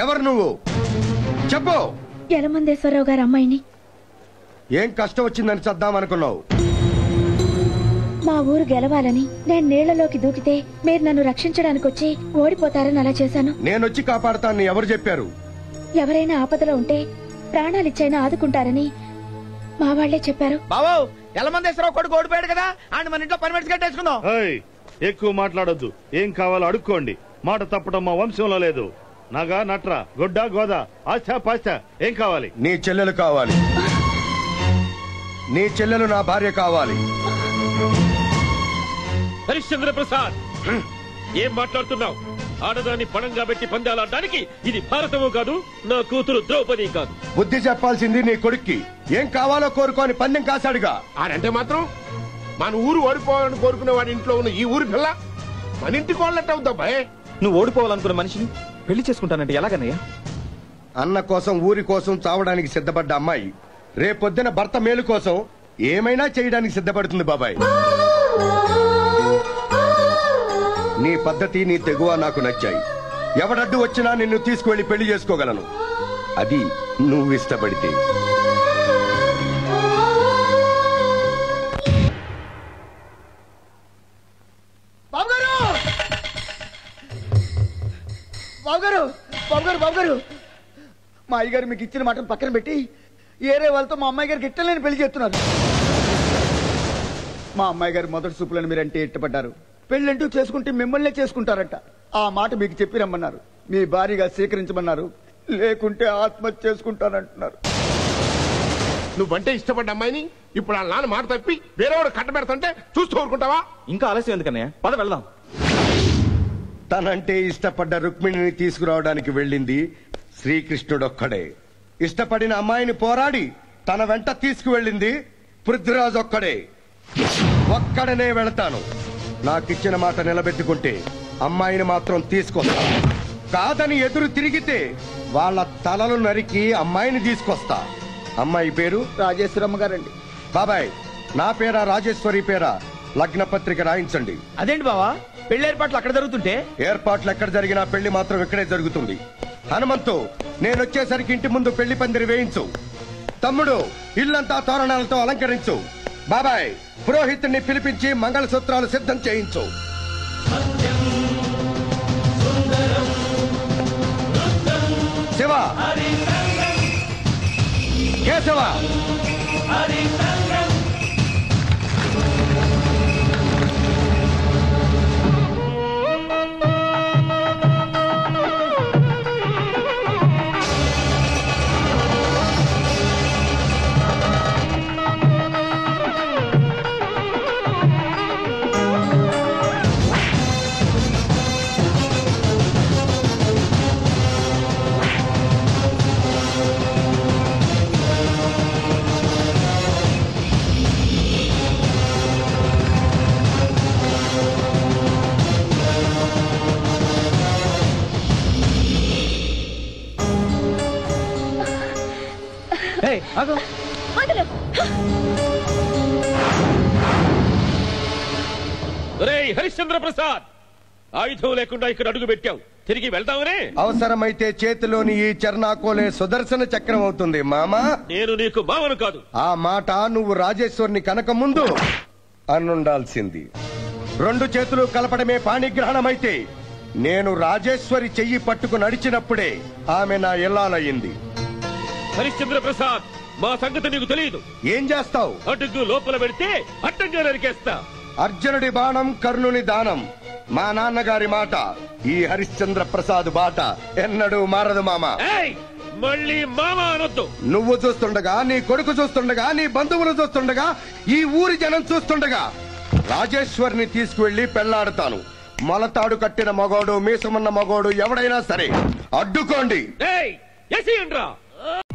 ఎవరు నువ్వు చెప్పు యలమందేశ్వరరావు గారి అమ్మాయిని ఏం కష్టం వచ్చిందని చద్దామనుకున్నావు మా ఊరు గెలవాలని నేను నీళ్లలోకి దూకితే మీరు నన్ను రక్షించడానికి వచ్చి ఓడిపోతారని అలా చేశాను నేనొచ్చి కాపాడుతానని ఎవరు చెప్పారు ఎవరైనా ఆపదలో ఉంటే ప్రాణాలిచ్చైనా ఆదుకుంటారని మా వాళ్లే చెప్పారు బాబు ఎల్లమందేశ్వరరావు కొడుకు ఓడిపోయాడు కదా ఆయన మన ఇంట్లో పర్మిట్స్ కట్టేసుకుందాం ఏయ్, ఎక్కువ మాట్లాడొద్దు ఏం కావాలో అడుక్కోండి మాట తప్పడం మా వంశంలో లేదు నగ నట్ర గొడ్డ గోద ఆశ పాశ ఏం కావాలి నీ చెల్లెలు కావాలి నీ చెల్లెలు నా భార్య కావాలి హరిశ్చంద్ర ప్రసాద్ ఏం మాట్లాడుతున్నావు ఆడదాన్ని పణంగా పెట్టి పందాలాడడానికి ఇది భారతము కాదు నా కూతురు ద్రౌపది కాదు బుద్ధి చెప్పాల్సింది నీ కొడుక్కి ఏం కావాలో కోరుకోని పందెం కాశాడుగా ఆడంటే మాత్రం మన ఊరు ఓడిపోవాలని కోరుకునే వాడి ఇంట్లో ఉన్న ఈ ఊరి పిల్ల మన ఇంటికి వాళ్ళట్టు అవుతా భయ్ నువ్వు ఓడిపోవాలనుకున్న మనిషిని పెళ్లి చేసుకుంటానంటే ఎలాగన్నయ్యా అన్న కోసం ఊరి కోసం చావడానికి సిద్ధపడ్డ అమ్మాయి రేపొద్దున భర్త మేలు కోసం ఏమైనా చేయడానికి సిద్ధపడుతుంది బాబాయ్ నీ పద్ధతి నీ తెగువ నాకు నచ్చాయి ఎవడడ్డు వచ్చినా నిన్ను తీసుకువెళ్లి పెళ్లి చేసుకోగలను అది నువ్వు ఇష్టపడితే బాబు గారు బాబు గారు బాబు గారు బాబు గారు మా అయ్యగారు మీకు ఇచ్చిన మాటను పక్కన పెట్టి ఏరే వాళ్ళతో మా అమ్మాయి గారికి ఇట్టలేని పెళ్లి చేస్తున్నారు మా అమ్మాయి గారు మొదటి చూపులను మీరంటే ఇష్టపడ్డారు పెళ్ళంటూ చేసుకుంటే మిమ్మల్నే చేసుకుంటారట ఆ మాట మీకు చెప్పి రమ్మన్నారు మీ భార్యగా స్వీకరించమన్నారు లేకుంటే ఆత్మహత్య చేసుకుంటానంటున్నారు నువ్వంటే ఇష్టపడ్డ అమ్మాయిని ఇప్పుడు వాళ్ళ నాన్న మాట తప్పి వేరేవాడు కట్టబెడతంటే చూస్తూ ఊరుకుంటావా ఇంకా ఆలస్యం ఎందుకన్నయ్య పద వెళ్దాం తనంటే ఇష్టపడ్డ రుక్మిణిని తీసుకురావడానికి వెళ్ళింది శ్రీకృష్ణుడొక్కడే ఇష్టపడిన అమ్మాయిని పోరాడి తన వెంట తీసుకువెళ్ళింది పృథ్వీరాజ్ ఒక్కడే ఒక్కడనే వెళతాను నాకిచ్చిన మాట నిలబెట్టుకుంటే అమ్మాయిని మాత్రం తీసుకొస్తా కాదని ఎదురు తిరిగితే వాళ్ళ తలలు నరికి అమ్మాయిని తీసుకొస్తా అమ్మాయి పేరు రాజేశ్వరమ్మ గారండి బాబాయ్ నా పేరా రాజేశ్వరి పేరా లగ్న పత్రిక రాయించండి అదేంటి బావా పెళ్లి ఏర్పాట్లు అక్కడ జరుగుతుంటే ఏర్పాట్లు ఎక్కడ జరిగినా పెళ్లి మాత్రం ఇక్కడే జరుగుతుంది హనుమంతు నేను వచ్చేసరికి ఇంటి ముందు పెళ్లి పందిరి వేయించు తమ్ముడు ఇల్లంతా తోరణాలతో అలంకరించు బాబాయ్ పురోహితుడిని పిలిపించి మంగళసూత్రాలు సిద్ధం చేయించు శివ కేశవ ఆగు ఒరేయ్ హరిశ్చంద్ర ప్రసాద్ ఆయుధం లేకుండా ఇక్కడ అడుగు పెట్టావు తిరిగి వెళ్దామనే అవసరమైతే చేతిలోని ఈ చర్నాకోలే సుదర్శన చక్రం అవుతుంది మామా నేను నీకు మామను కాదు ఆ మాట నువ్వు రాజేశ్వరిని కనక ముందు అనుండాల్సింది రెండు చేతులు కలపడమే పాణిగ్రహణమైతే నేను రాజేశ్వరి చెయ్యి పట్టుకు నడిచినప్పుడే ఆమె నా ఇల్లాలయ్యింది హరిశ్చంద్ర ప్రసాద్ మా సంగతి నీకు తెలియదు ఏం చేస్తావు అడుగు లోపల పెడితే అడ్డంగా నరికేస్తా అర్జునుడి బాణం కర్ణుని దానం మా నాన్నగారి మాట ఈ హరిశ్చంద్ర ప్రసాద్ బాట ఎన్నడూ మారదు మామ ఏయ్ మళ్ళీ మామ అనొద్దు నువ్వు చూస్తుండగా నీ కొడుకు చూస్తుండగా నీ బంధువులు చూస్తుండగా ఈ ఊరి జనం చూస్తుండగా రాజేశ్వరిని తీసుకువెళ్లి పెళ్లాడతాను మొలతాడు కట్టిన మగోడు మీసమున్న మగోడు ఎవడైనా సరే అడ్డుకోండి ఏయ్ ఎసియండ్రా